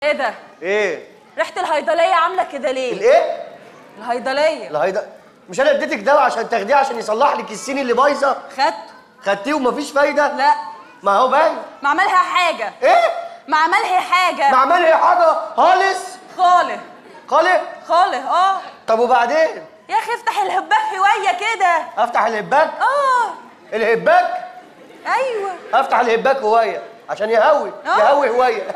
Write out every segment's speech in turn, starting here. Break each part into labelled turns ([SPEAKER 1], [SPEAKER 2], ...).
[SPEAKER 1] ايه ده
[SPEAKER 2] ايه
[SPEAKER 1] ريحه الهيدليه عامله كده ليه
[SPEAKER 2] الايه
[SPEAKER 1] الهيدليه
[SPEAKER 2] الهيدا مش انا اديتك دواء عشان تاخديه عشان يصلح لك السين اللي بايظه
[SPEAKER 1] خدته
[SPEAKER 2] خدتيه ومفيش فايده
[SPEAKER 1] لا
[SPEAKER 2] ما هو باين
[SPEAKER 1] ما عملها حاجه
[SPEAKER 2] ايه
[SPEAKER 1] ما عملها حاجه
[SPEAKER 2] ما عمل ايه حاجه خالص
[SPEAKER 1] خاله
[SPEAKER 2] خالق
[SPEAKER 1] خاله اه
[SPEAKER 2] طب وبعدين
[SPEAKER 1] يا اخي افتح الهباك شويه كده
[SPEAKER 2] افتح الهباك
[SPEAKER 1] اه
[SPEAKER 2] الهباك
[SPEAKER 1] ايوه
[SPEAKER 2] افتح الهباك هوايه عشان يهوي
[SPEAKER 1] آه.
[SPEAKER 2] يهوي هوايه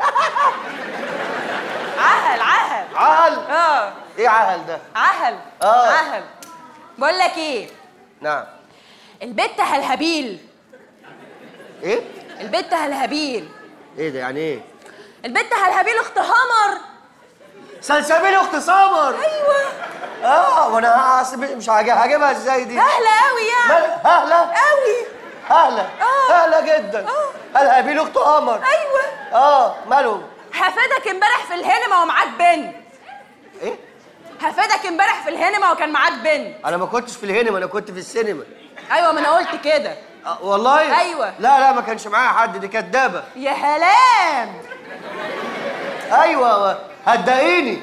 [SPEAKER 1] عهل عهل
[SPEAKER 2] عهل
[SPEAKER 1] اه
[SPEAKER 2] ايه عهل ده
[SPEAKER 1] عهل
[SPEAKER 2] آه.
[SPEAKER 1] عهل بقول لك ايه
[SPEAKER 2] نعم
[SPEAKER 1] البت هلهبيل
[SPEAKER 2] ايه
[SPEAKER 1] البت هلهبيل
[SPEAKER 2] ايه ده يعني ايه
[SPEAKER 1] البت هلهبيل اخت همر
[SPEAKER 2] سلسبيل اخت سمر
[SPEAKER 1] ايوه
[SPEAKER 2] اه وانا هسيب- مش هجي- هجيبها ازاي دي
[SPEAKER 1] سهله قوي يعني
[SPEAKER 2] مال- ههله
[SPEAKER 1] قوي
[SPEAKER 2] ههله
[SPEAKER 1] آه.
[SPEAKER 2] ههله جدا
[SPEAKER 1] آه.
[SPEAKER 2] هلهبيل اخت قمر
[SPEAKER 1] ايوه
[SPEAKER 2] اه مالهم
[SPEAKER 1] هفادك امبارح في الهنما ومعاك بنت
[SPEAKER 2] ايه
[SPEAKER 1] هفادك امبارح في الهنما وكان معاك بنت
[SPEAKER 2] انا ما كنتش في الهينما انا كنت في السينما
[SPEAKER 1] ايوه ما انا قلت كده
[SPEAKER 2] آه والله
[SPEAKER 1] أيوة.
[SPEAKER 2] لا لا ما كانش معايا حد دي كدابه
[SPEAKER 1] يا هلام
[SPEAKER 2] ايوه هتضايقيني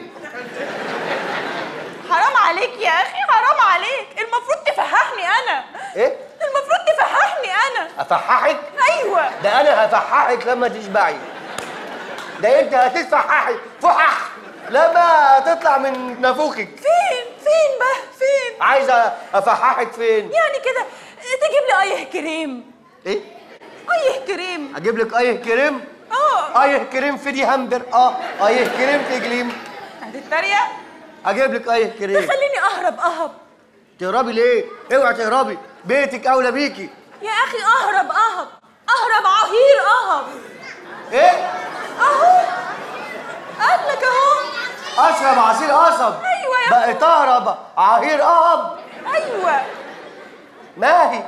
[SPEAKER 1] حرام عليك يا اخي حرام عليك المفروض تفهحني انا
[SPEAKER 2] ايه
[SPEAKER 1] المفروض تفهحني انا
[SPEAKER 2] افححك
[SPEAKER 1] ايوه
[SPEAKER 2] ده انا هفححك لما تشبعي ده انت هتتفححي فحح لما تطلع من نافوخك
[SPEAKER 1] فين فين بقى فين
[SPEAKER 2] عايزه افححك فين
[SPEAKER 1] يعني كده تجيب لي ايه كريم
[SPEAKER 2] ايه
[SPEAKER 1] ايه كريم
[SPEAKER 2] اجيب لك ايه كريم
[SPEAKER 1] اه
[SPEAKER 2] ايه كريم في دي همبر اه ايه كريم في جليم
[SPEAKER 1] هتتريق
[SPEAKER 2] اجيب لك ايه كريم
[SPEAKER 1] تخليني اهرب اهرب
[SPEAKER 2] تهربي ليه اوعي تهربي بيتك اولى بيكي
[SPEAKER 1] يا اخي اهرب اهرب اهرب عهير اهرب
[SPEAKER 2] ايه
[SPEAKER 1] اهو قبلك اهو
[SPEAKER 2] اشرب عصير قصب
[SPEAKER 1] أيوة يا
[SPEAKER 2] بقى تهرب عهير قهب
[SPEAKER 1] ايوه
[SPEAKER 2] ماهي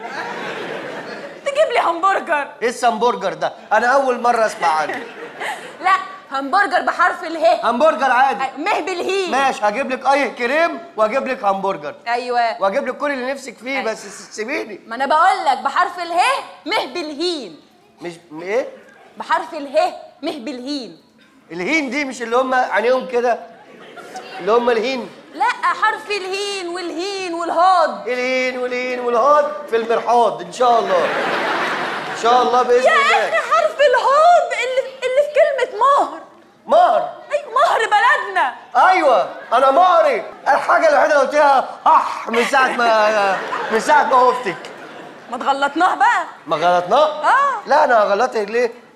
[SPEAKER 1] تجيب لي همبرجر
[SPEAKER 2] ايه السمبرجر ده انا اول مره اسمع عنه
[SPEAKER 1] لا همبرجر بحرف اله
[SPEAKER 2] همبرجر عادي
[SPEAKER 1] مه بالهي
[SPEAKER 2] ماشي هجيب لك اي كريم واجيب لك همبرجر
[SPEAKER 1] ايوه
[SPEAKER 2] واجيب لك كل اللي نفسك فيه
[SPEAKER 1] أيوة.
[SPEAKER 2] بس سيبيني
[SPEAKER 1] ما انا بقول لك بحرف اله مه بالهين
[SPEAKER 2] مش م- ايه
[SPEAKER 1] بحرف اله مه بالهين
[SPEAKER 2] الهين دي مش اللي هم عينيهم كده اللي هم الهين
[SPEAKER 1] لا حرف الهين والهين والهاض
[SPEAKER 2] الهين والهين والهاد في المرحاض ان شاء الله ان شاء الله باذن
[SPEAKER 1] يا
[SPEAKER 2] الله
[SPEAKER 1] اخي حرف الهاض اللي اللي في كلمه مهر
[SPEAKER 2] مهر
[SPEAKER 1] ايوه مهر بلدنا
[SPEAKER 2] ايوه انا مهري الحاجه الوحيده اللي قلتها اح من ساعه ما من ساعه ما وفتك
[SPEAKER 1] ما تغلطناه بقى
[SPEAKER 2] ما غلطناه
[SPEAKER 1] آه.
[SPEAKER 2] لا انا غلطتك ليه